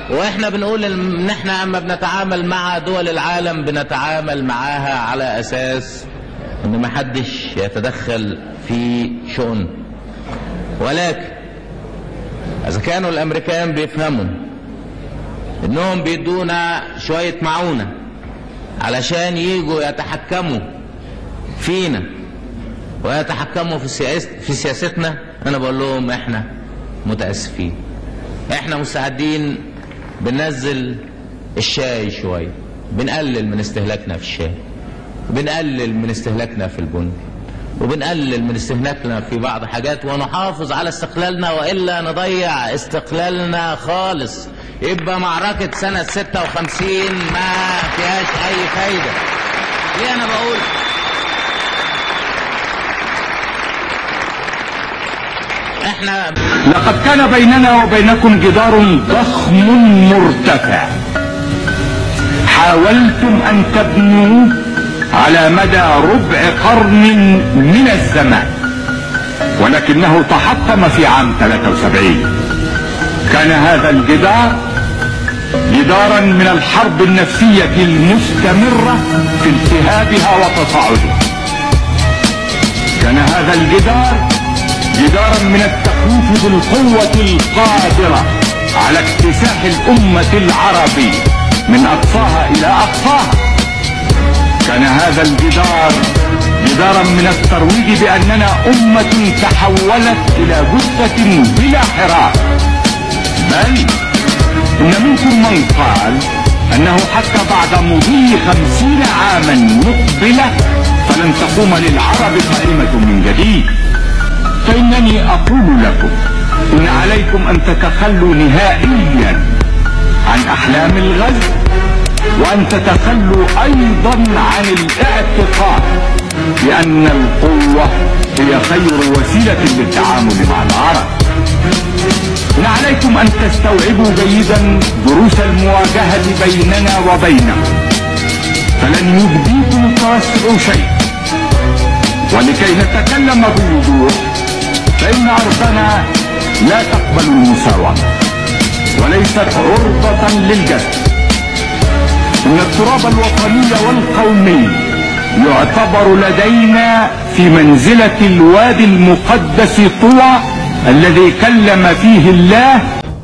واحنا بنقول ان احنا اما بنتعامل مع دول العالم بنتعامل معاها على اساس ان محدش يتدخل في شؤون ولكن اذا كانوا الامريكان بيفهموا انهم بيدونا شوية معونة علشان يجوا يتحكموا فينا ويتحكموا في, سياست في سياستنا انا بقول لهم احنا متاسفين احنا مستعدين بننزل الشاي شويه بنقلل من استهلاكنا في الشاي بنقلل من استهلاكنا في البن وبنقلل من استهلاكنا في بعض حاجات ونحافظ على استقلالنا والا نضيع استقلالنا خالص يبقى معركة سنة 56 ما فيهاش أي فايدة ليه أنا بقول احنا لقد كان بيننا وبينكم جدار ضخم مرتفع حاولتم ان تبنوا على مدى ربع قرن من الزمان ولكنه تحطم في عام 73 كان هذا الجدار جدارا من الحرب النفسية المستمرة في التهابها وتصاعدها كان هذا الجدار جدارا من التخويف بالقوة القادرة على اكتساح الأمة العربية من أقصاها إلى أقصاها كان هذا الجدار جدارا من الترويج بأننا أمة تحولت إلى جثة بلا حراك بل إن منكم من قال أنه حتى بعد مضي خمسين عاما مقبلة فلن تقوم للعرب قائمة من جديد فإنني أقول لكم إن عليكم أن تتخلوا نهائيا عن أحلام الغزو وأن تتخلوا أيضا عن الاعتقاد بأن القوة هي خير وسيلة للتعامل مع العرب إن عليكم أن تستوعبوا جيدا دروس المواجهة بيننا وبينهم فلن يجديكم التوسع شيء ولكي نتكلم بوضوح فإن أرضنا لا تقبل المساواة وليست عرضة للجسد إن التراب الوطني والقومي يعتبر لدينا في منزلة الوادي المقدس طوى الذي كلم فيه الله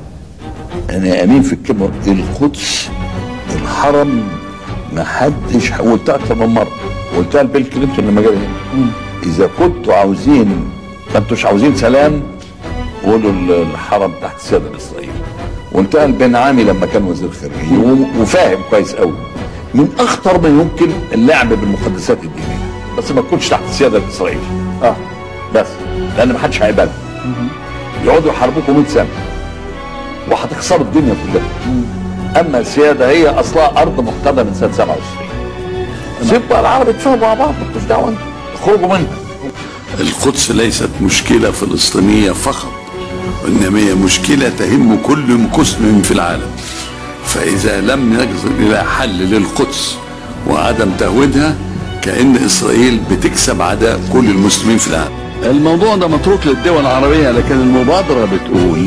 انا امين في الكلمه القدس الحرم ما حدش قلتها اكتر من مره قلتها لبيل كلينتون لما جه هنا اذا كنتوا عاوزين ما انتوش عاوزين سلام قولوا ال- الحرم تحت سياده الاسرائيلي وانتهى البن عامي لما كان وزير خارجيه و- وفاهم كويس قوي من اخطر ما يمكن اللعب بالمقدسات الدينيه بس ما تكونش تحت السياده الاسرائيلي اه بس لان ما حدش هيقبلها يقعدوا يحاربوكم 100 سنه وهتخسروا الدنيا كلها اما السياده هي اصلها ارض محتله من سنه 27 سيبوا بقى العرب يتفاهموا مع بعض مالكوش دعوه انتوا اخرجوا منها القدس ليست مشكلة فلسطينية فقط وإنما هي مشكلة تهم كل مسلم في العالم فإذا لم نجد إلى حل للقدس وعدم تهويدها كأن إسرائيل بتكسب عداء كل المسلمين في العالم الموضوع ده متروك للدول العربية لكن المبادرة بتقول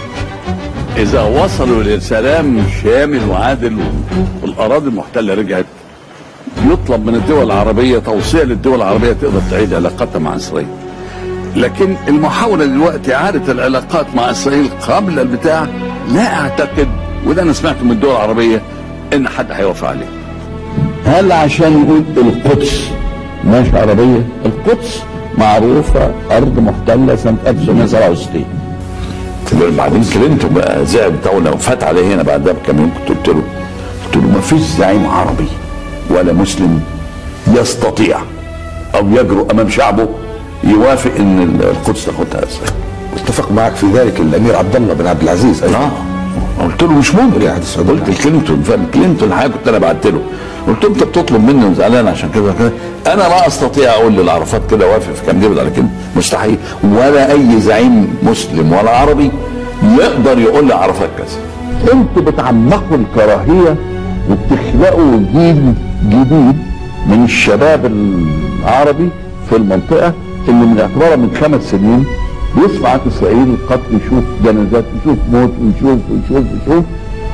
إذا وصلوا لسلام شامل وعادل والأراضي المحتلة رجعت يطلب من الدول العربية توصية للدول العربية تقدر تعيد علاقاتها مع إسرائيل لكن المحاولة دلوقتي إعادة العلاقات مع إسرائيل قبل البتاع لا أعتقد وده أنا سمعته من الدول العربية إن حد هيوافق عليه هل عشان نقول القدس مش عربية القدس معروفة أرض محتلة سنة 1967 بعدين كلينتون بقى زعل بتاعنا وفات عليه هنا بعدها بكام يوم كنت قلت له قلت له ما فيش زعيم عربي ولا مسلم يستطيع او يجرؤ امام شعبه يوافق ان القدس تاخدها اسرائيل اتفق معك في ذلك الامير عبد الله بن عبد العزيز ايضا اه قلت له مش ممكن ولي عهد السعودية. قلت لكلينتون فكلينتون حاجه كنت انا بعت له قلت له انت بتطلب مني وزعلان عشان كده كده انا لا استطيع اقول للعرفات كده وافق في كام ديفيد على كده مستحيل ولا اي زعيم مسلم ولا عربي يقدر يقول لعرفات كذا انتوا بتعمقوا الكراهية وبتخلقوا جيل جديد من الشباب العربي في المنطقة اللي من اعتبارها من خمس سنين بيسمع عن اسرائيل قتل يشوف جنازات يشوف موت ويشوف ويشوف ويشوف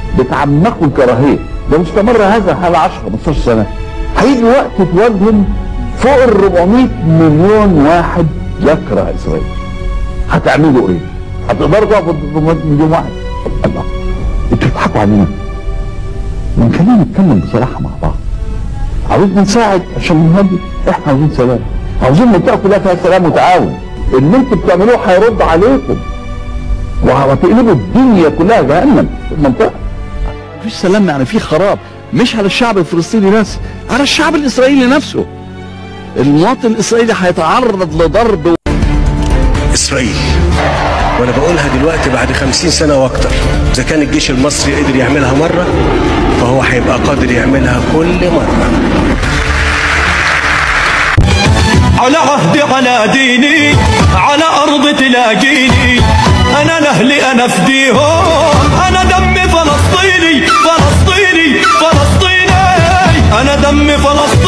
بتعمقوا الكراهيه لو استمر هذا الحال 10 15 سنه هيجي وقت تواجههم فوق ال 400 مليون واحد يكره اسرائيل هتعملوا ايه؟ هتقدروا تقفوا ضد 400 مليون واحد؟ الله انتوا بتضحكوا علينا ما خلينا نتكلم بصراحه مع بعض عاوزنا نساعد عشان نهدي احنا عاوزين سلام عاوزين منطقه كلها فيها سلام وتعاون اللي انتوا بتعملوه هيرد عليكم وهتقلبوا الدنيا كلها جهنم في المنطقه مفيش سلام يعني في خراب مش على الشعب الفلسطيني بس على الشعب الاسرائيلي نفسه المواطن الاسرائيلي هيتعرض لضرب اسرائيل وانا بقولها دلوقتي بعد خمسين سنة واكتر اذا كان الجيش المصري قدر يعملها مرة فهو هيبقى قادر يعملها كل مرة على عهدي على ديني على أرض تلاقيني أنا لأهلي أنا فديهم أنا دمي فلسطيني فلسطيني فلسطيني أنا دمي فلسطيني